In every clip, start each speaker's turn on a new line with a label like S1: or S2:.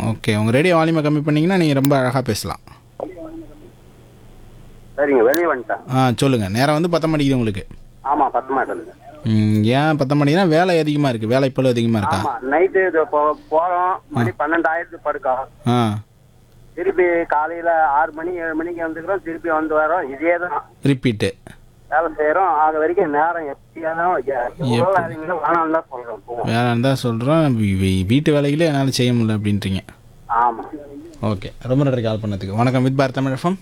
S1: Okay உங்கள் radio வால்யூமை கம்மி பண்ணிங்கன்னா நீங்கள் ரொம்ப அழகாக பேசலாம்
S2: சரிங்க வெளியே வந்துட்டேன்
S1: ஆ சொல்லுங்கள் நேரம் வந்து பத்த மாட்டேங்குது உங்களுக்கு
S2: ஆமா பத்து மாட்டேங்க
S1: ம், ஏன் பத்த மாட்டேங்குதுன்னா வேலை அதிகமாக இருக்குது வேலை இப்போ அதிகமாக இருக்கா
S2: ஆமா நைட்டு இது போ- போறோம் மணி பன்னெண்டு ஆயிரத்து படுக்கோம்
S1: ஆ
S2: திருப்பி காலையில ஆறு மணி ஏழு மணிக்கு வந்துக்கிறோம் திருப்பி வந்து வரோம் இதே தான்
S1: ரிப்பீட்டு
S2: வேலை செய்யறோம் ஆக வரைக்கும் நேரம் எப்படியாலும் எவ்வளவு வேலைங்களும் வேணாம் தான் சொல்றோம் போவோம்.
S1: வேலை தான் சொல்கிறோம் வீட்டு வேலைகளே என்னால் செய்ய முடியல அப்படின்றீங்க
S2: ஆமா
S1: ஓகே ரொம்ப நன்றி கால் பண்ணதுக்கு வணக்கம் with Bharat Tamil FM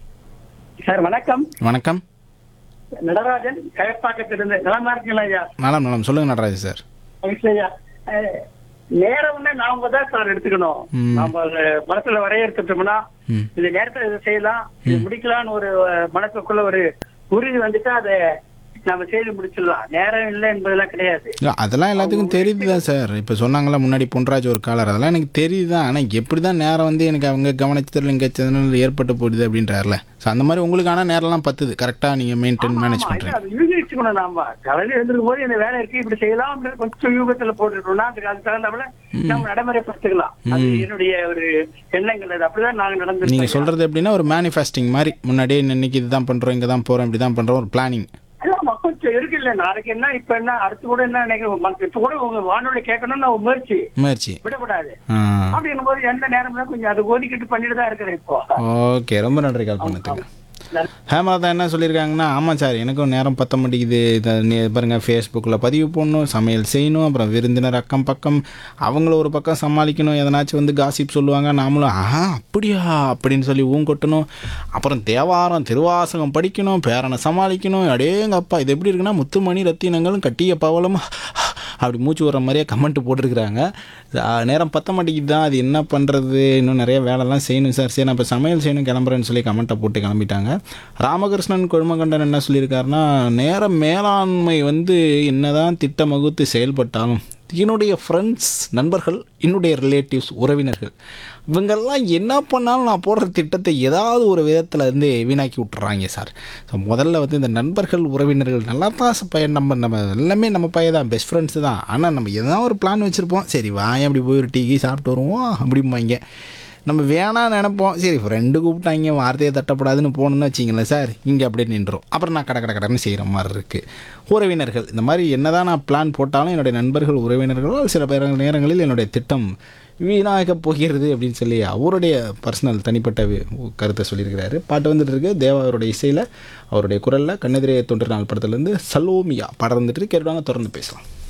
S3: sir வணக்கம்
S1: வணக்கம்
S3: நடராஜன் கயப்பாக்கத்திலிருந்து நலமா இருக்கீங்களா ஐயா
S1: நலம் நலம் சொல்லுங்கள் நடராஜ் சார்
S3: மகிழ்ச்சி ஐயா அஹ், நேரம் நாம தான் சார் எடுத்துக்கணும்
S1: ம்.
S3: நாம அதை மனசுல வரையறுத்துட்டோம்னா
S1: ம்
S3: இந்த நேரத்துல இதை செய்யலாம் இது முடிக்கலாம்னு ஒரு அஹ், மனசுக்குள்ள ஒரு உறுதி வந்துட்டா அதை நம்ம செய்து முடிச்சிடலாம் நேரம் இல்லை என்பதெல்லாம் கிடையாது
S1: இல்ல, அதெல்லாம் எல்லாத்துக்கும் தெரியுது தான் சார் இப்போ சொன்னாங்களா முன்னாடி பொன்ராஜ் ஒரு காலர் அதெல்லாம் எனக்கு தெரியுது தான் ஆனால் எப்படி தான் நேரம் வந்து எனக்கு அவங்க கவனிச்சதில் இங்கே ஏற்பட்டு போயிடுது அப்படின்றாருல ஸோ அந்த மாதிரி உங்களுக்கு ஆனால் நேரம்லாம் பத்துது கரெக்டாக நீங்கள் மெயின்டைன் மேனேஜ்
S3: ஆமா,
S1: பண்ணுறீங்க
S3: அது யூகிச்சுக்கணும் நாம காலையில எழுந்திருக்கும் போது இந்த வேலை இருக்கு இப்படி செய்யலாம் அப்படின்னு கொஞ்சம் யூகத்துல போட்டுட்டோம்னா அதுக்கு அதுக்கு தகுந்தாப்புல நம்ம நடைமுறைப்படுத்திக்கலாம் அது என்னுடைய ஒரு எண்ணங்கள் அது அப்படிதான் நாங்க நடந்து
S1: நீங்கள் சொல்கிறது எப்படின்னா ஒரு மேனிஃபெஸ்டிங் மாதிரி முன்னாடியே இன்னைக்கு இதுதான் பண்ணுறோம் இங்கே தான் போகிறோம் இப்படி தான் பண்ணுறோம் ஒரு பிளானிங்
S3: ஆமா, கொஞ்சம் இருக்கு இல்ல நாளைக்கு என்ன இப்ப என்ன அடுத்து கூட என்ன நினைக்கிறோம் இப்ப கூட உங்க வானொலி கேட்கணும்னு ஒரு முயற்சி
S1: முயற்சி
S3: விடக்கூடாது
S1: ஆ
S3: அப்படின்னும் போது எந்த நேரம்ல கொஞ்சம் அது ஒதுக்கிட்டு பண்ணிட்டு தான் இருக்கிறேன் இப்போ
S1: ஓகே ரொம்ப நன்றி கால் பண்ணதுக்கு ஹேமலதா என்ன சொல்லியிருக்காங்கன்னா ஆமாம் சார் எனக்கும் நேரம் பத்த மாட்டேங்குது இதை நீ பாருங்கள் ஃபேஸ்புக்கில் பதிவு போடணும் சமையல் செய்யணும் அப்புறம் விருந்தினர் அக்கம் பக்கம் அவங்கள ஒரு பக்கம் சமாளிக்கணும் எதனாச்சும் வந்து காசிப் சொல்லுவாங்க நாமளும் ஆ அப்படியா அப்படின்னு சொல்லி ஊங்கொட்டணும் அப்புறம் தேவாரம் திருவாசகம் படிக்கணும் பேரனை சமாளிக்கணும் அடேங்க அப்பா இது எப்படி இருக்குன்னா முத்துமணி ரத்தினங்களும் கட்டிய பவளமும் அப்படி மூச்சு விடுற மாதிரியே கமெண்ட் போட்டிருக்கிறாங்க ஆ, நேரம் பத்த மாட்டேங்குது தான் அது என்ன பண்ணுறது இன்னும் நிறைய வேலைலாம் செய்யணும் சார் சரி நான் இப்போ சமையல் செய்யணும் கிளம்புறேன்னு சொல்லி கமெண்ட்டை போட்டு கிளம்பிட்டாங்க ராமகிருஷ்ணன் கொழுமகண்டன் என்ன சொல்லியிருக்காருன்னா நேர மேலாண்மை வந்து என்னதான் திட்டம் வகுத்து செயல்பட்டாலும் என்னுடைய ஃப்ரெண்ட்ஸ் நண்பர்கள் என்னுடைய ரிலேட்டிவ்ஸ் உறவினர்கள் இவங்கெல்லாம் என்ன பண்ணாலும் நான் போடுற திட்டத்தை ஏதாவது ஒரு விதத்தில் வந்து வீணாக்கி விட்டுறாங்க சார் ஸோ முதல்ல வந்து இந்த நண்பர்கள் உறவினர்கள் நல்லா தான் பையன் நம்ம நம்ம எல்லாமே நம்ம பையன் தான் பெஸ்ட் ஃப்ரெண்ட்ஸு தான் ஆனால் நம்ம எதனா ஒரு பிளான் வச்சுருப்போம் சரி வாயன் அப்படி போய் ஒரு டீ கீ சாப்பிட்டு வருவோம் அப்படிம்பாங்க நம்ம வேணாம் நினைப்போம் சரி ஃப்ரெண்டு கூப்பிட்டாங்க வார்த்தையை தட்டப்படாதுன்னு போகணுன்னு வச்சிங்களேன் சார் இங்கே அப்படியே நின்றோம் அப்புறம் நான் கடை கடை கடைன்னு செய்கிற மாதிரி இருக்குது உறவினர்கள் இந்த மாதிரி என்னதான் நான் பிளான் போட்டாலும் என்னுடைய நண்பர்கள் உறவினர்களோ சில பேர் நேரங்களில் என்னுடைய திட்டம் வீணாக போகிறது அப்படின்னு சொல்லி அவருடைய பர்சனல் தனிப்பட்ட வி- கருத்தை சொல்லியிருக்கிறாரு பாட்டு வந்துட்டு இருக்கு தேவா அவருடைய இசையில் அவருடைய குரலில் கண்ணெதிரே தொன்று நாள் படத்துலேருந்து சலோமியா படம் வந்துட்டு இருக்கு. கேட்டுவாங்க தொடர்ந்து பேசலாம்